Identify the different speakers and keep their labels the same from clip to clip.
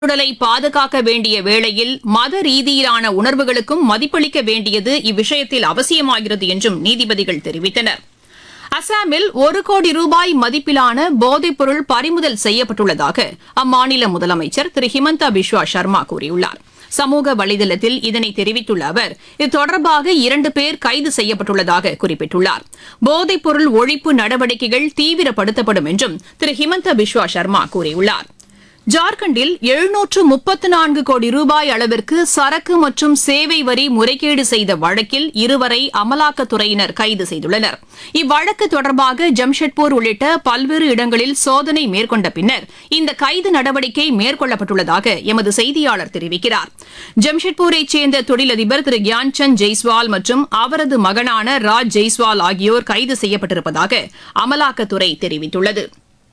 Speaker 1: சுற்றுச்சூழலை பாதுகாக்க வேண்டிய வேளையில் மத ரீதியிலான உணர்வுகளுக்கும் மதிப்பளிக்க வேண்டியது இவ்விஷயத்தில் அவசியமாகிறது என்றும் நீதிபதிகள் தெரிவித்தனர் அசாமில் ஒரு கோடி ரூபாய் மதிப்பிலான போதைப்பொருள் பறிமுதல் செய்யப்பட்டுள்ளதாக அம்மாநில முதலமைச்சர் திரு ஹிமந்தா பிஸ்வா சர்மா கூறியுள்ளார் சமூக வலைதளத்தில் இதனை தெரிவித்துள்ள அவர் இது தொடர்பாக இரண்டு பேர் கைது செய்யப்பட்டுள்ளதாக குறிப்பிட்டுள்ளார் போதைப்பொருள் ஒழிப்பு நடவடிக்கைகள் தீவிரப்படுத்தப்படும் என்றும் திரு ஹிமந்தா பிஸ்வா சர்மா கூறியுள்ளார் ஜார்க்கண்டில் எழுநூற்று முப்பத்து நான்கு கோடி ரூபாய் அளவிற்கு சரக்கு மற்றும் சேவை வரி முறைகேடு செய்த வழக்கில் இருவரை அமலாக்கத்துறையினர் கைது செய்துள்ளனர் இவ்வழக்கு தொடர்பாக ஜம்ஷெட்பூர் உள்ளிட்ட பல்வேறு இடங்களில் சோதனை மேற்கொண்ட பின்னர் இந்த கைது நடவடிக்கை மேற்கொள்ளப்பட்டுள்ளதாக எமது செய்தியாளர் தெரிவிக்கிறார் ஜம்ஷெட்பூரைச் சேர்ந்த தொழிலதிபர் திரு கியான்சந்த் ஜெய்ஸ்வால் மற்றும் அவரது மகனான ராஜ் ஜெய்ஸ்வால் ஆகியோர் கைது செய்யப்பட்டிருப்பதாக அமலாக்கத்துறை தெரிவித்துள்ளது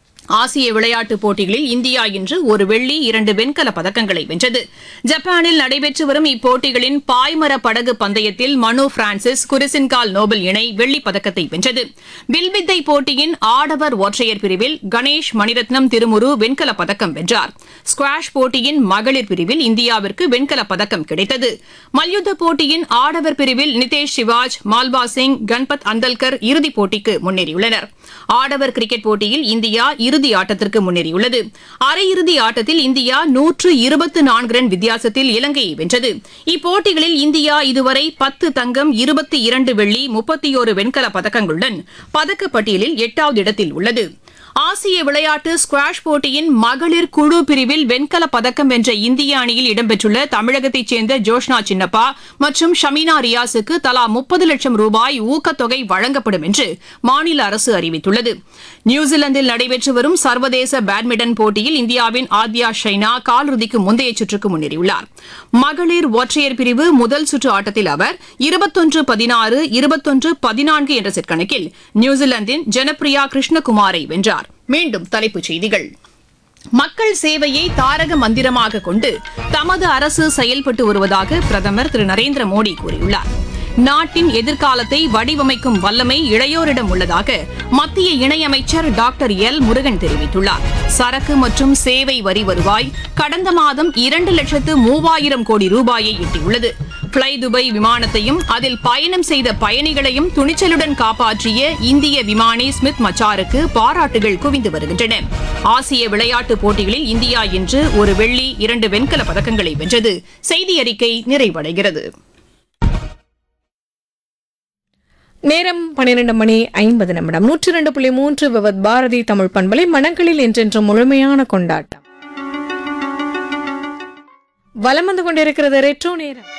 Speaker 1: ஆசிய விளையாட்டுப் போட்டிகளில் இந்தியா இன்று ஒரு வெள்ளி இரண்டு வெண்கல பதக்கங்களை வென்றது ஜப்பானில் நடைபெற்று வரும் இப்போட்டிகளின் பாய்மர படகு பந்தயத்தில் மனு பிரான்சிஸ் குரிசின்கால் நோபல் இணை வெள்ளிப் பதக்கத்தை வென்றது வில்வித்தை போட்டியின் ஆடவர் ஒற்றையர் பிரிவில் கணேஷ் மணிரத்னம் திருமுரு வெண்கலப் பதக்கம் வென்றார் ஸ்குவாஷ் போட்டியின் மகளிர் பிரிவில் இந்தியாவிற்கு வெண்கலப் பதக்கம் கிடைத்தது மல்யுத்த போட்டியின் ஆடவர் பிரிவில் நிதேஷ் சிவாஜ் மால்பா சிங் கன்பத் அந்தல்கர் இறுதிப் போட்டிக்கு முன்னேறியுள்ளனர் ஆடவர் கிரிக்கெட் போட்டியில் இந்தியா இறுதி ஆட்டத்திற்கு முன்னேறியுள்ளது அரையிறுதி ஆட்டத்தில் இந்தியா நூற்று இருபத்து நான்கு ரன் வித்தியாசத்தில் இலங்கையை வென்றது இப்போட்டிகளில் இந்தியா இதுவரை பத்து தங்கம் இருபத்தி இரண்டு வெள்ளி முப்பத்தியோரு வெண்கல பதக்கங்களுடன் பதக்கப்பட்டியலில் எட்டாவது இடத்தில் உள்ளது ஆசிய விளையாட்டு ஸ்குவாஷ் போட்டியின் மகளிர் குழு பிரிவில் வெண்கல பதக்கம் வென்ற இந்திய அணியில் இடம்பெற்றுள்ள தமிழகத்தைச் சேர்ந்த ஜோஷ்னா சின்னப்பா மற்றும் ஷமீனா ரியாஸுக்கு தலா முப்பது லட்சம் ரூபாய் ஊக்கத்தொகை வழங்கப்படும் என்று மாநில அரசு அறிவித்துள்ளது நியூசிலாந்தில் நடைபெற்று வரும் சர்வதேச பேட்மிண்டன் போட்டியில் இந்தியாவின் ஆத்யா ஷைனா காலிறுதிக்கு முந்தைய சுற்றுக்கு முன்னேறியுள்ளார் மகளிர் ஒற்றையர் பிரிவு முதல் சுற்று ஆட்டத்தில் அவர் இருபத்தொன்று பதினாறு இருபத்தொன்று பதினான்கு என்ற செட் கணக்கில் நியூசிலாந்தின் ஜனப்ரியா கிருஷ்ணகுமாரை வென்றார் மீண்டும் தலைப்புச் செய்திகள் மக்கள் சேவையை தாரக மந்திரமாக கொண்டு தமது அரசு செயல்பட்டு வருவதாக பிரதமர் திரு நரேந்திர மோடி கூறியுள்ளார் நாட்டின் எதிர்காலத்தை வடிவமைக்கும் வல்லமை இளையோரிடம் உள்ளதாக மத்திய இணையமைச்சர் டாக்டர் எல் முருகன் தெரிவித்துள்ளார் சரக்கு மற்றும் சேவை வரி வருவாய் கடந்த மாதம் இரண்டு லட்சத்து மூவாயிரம் கோடி ரூபாயை எட்டியுள்ளது பிளை துபாய் விமானத்தையும் அதில் பயணம் செய்த பயணிகளையும் துணிச்சலுடன் காப்பாற்றிய இந்திய விமானி ஸ்மித் மச்சாருக்கு பாராட்டுகள் குவிந்து வருகின்றன ஆசிய விளையாட்டுப் போட்டிகளில் இந்தியா இன்று ஒரு வெள்ளி இரண்டு வெண்கல பதக்கங்களை வென்றது செய்தி அறிக்கை நிறைவடைகிறது
Speaker 2: நேரம் பன்னிரண்டு மணி ஐம்பது நிமிடம் நூற்றி ரெண்டு புள்ளி மூன்று விவத் பாரதி தமிழ் பண்பலை மனங்களில் என்றென்றும் முழுமையான கொண்டாட்டம் வலம் வந்து கொண்டிருக்கிறது ரெட்ரோ நேரம்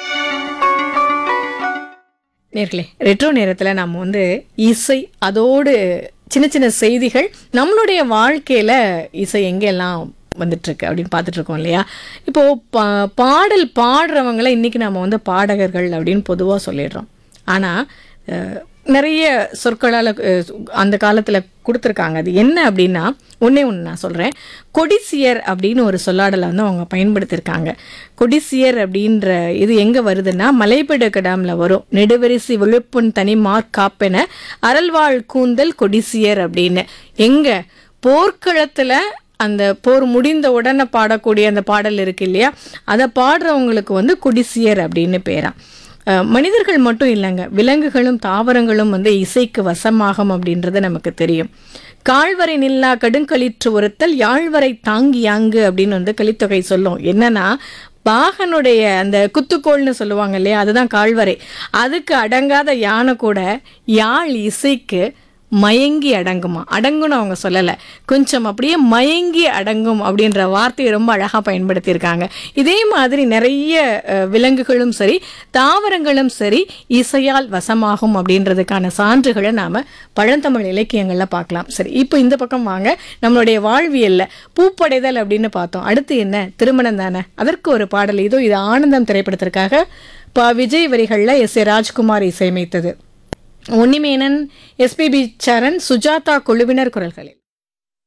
Speaker 2: நேர்களே ரெட்ரோ நேரத்தில் நாம் வந்து இசை அதோடு சின்ன சின்ன செய்திகள் நம்மளுடைய வாழ்க்கையில் இசை எங்கெல்லாம் வந்துட்டுருக்கு அப்படின்னு பார்த்துட்டு இருக்கோம் இல்லையா இப்போது பா பாடல் பாடுறவங்கள இன்றைக்கி நம்ம வந்து பாடகர்கள் அப்படின்னு பொதுவாக சொல்லிடுறோம் ஆனால் அஹ், நிறைய சொற்களால் அஹ், அந்த காலத்தில் கொடுத்துருக்காங்க அது என்ன அப்படின்னா ஒன்றே ஒன்று நான் சொல்கிறேன் கொடிசியர் அப்படின்னு ஒரு சொல்லாடலை வந்து அவங்க பயன்படுத்தியிருக்காங்க கொடிசியர் அப்படின்ற இது எங்கே வருதுன்னா மலைப்பெடுக்க டேமில் வரும் நெடுவரிசை விழுப்புண் தனி மார்க் காப்பென அரல்வாழ் கூந்தல் கொடிசியர் அப்படின்னு எங்கே போர்க்களத்தில் அந்த போர் முடிந்த உடனே பாடக்கூடிய அந்த பாடல் இருக்கு இல்லையா அதை பாடுறவங்களுக்கு வந்து குடிசியர் அப்படின்னு பேரா அஹ் மனிதர்கள் மட்டும் இல்லைங்க விலங்குகளும் தாவரங்களும் வந்து இசைக்கு வசமாகும் அப்படின்றது நமக்கு தெரியும் கால்வரை நில்லா கடுங்களிற்று ஒருத்தல் யாழ்வரை தாங்கி யாங்கு அப்படின்னு வந்து கலித்தொகை சொல்லும் என்னன்னா பாகனுடைய அந்த குத்துக்கோள்னு சொல்லுவாங்க இல்லையா அதுதான் கால்வரை அதுக்கு அடங்காத யானை கூட யாழ் இசைக்கு மயங்கி அடங்குமா அடங்கும்னு அவங்க சொல்லலை கொஞ்சம் அப்படியே மயங்கி அடங்கும் அப்படின்ற வார்த்தையை ரொம்ப அழகாக பயன்படுத்தியிருக்காங்க இதே மாதிரி நிறைய அஹ், விலங்குகளும் சரி தாவரங்களும் சரி இசையால் வசமாகும் அப்படின்றதுக்கான சான்றுகளை நாம் பழந்தமிழ் இலக்கியங்களில் பார்க்கலாம் சரி இப்போ இந்த பக்கம் வாங்க நம்மளுடைய வாழ்வியலில் பூப்படைதல் அப்படின்னு பார்த்தோம் அடுத்து என்ன திருமணம் தானே அதற்கு ஒரு பாடல் இதோ இது ஆனந்தம் திரைப்படத்திற்காக ப விஜய் வரிகளில் S A Rajkumar இசையமைத்தது Unni Menon SPB சரண் சுஜாதா குழுவினர் குரல்களில்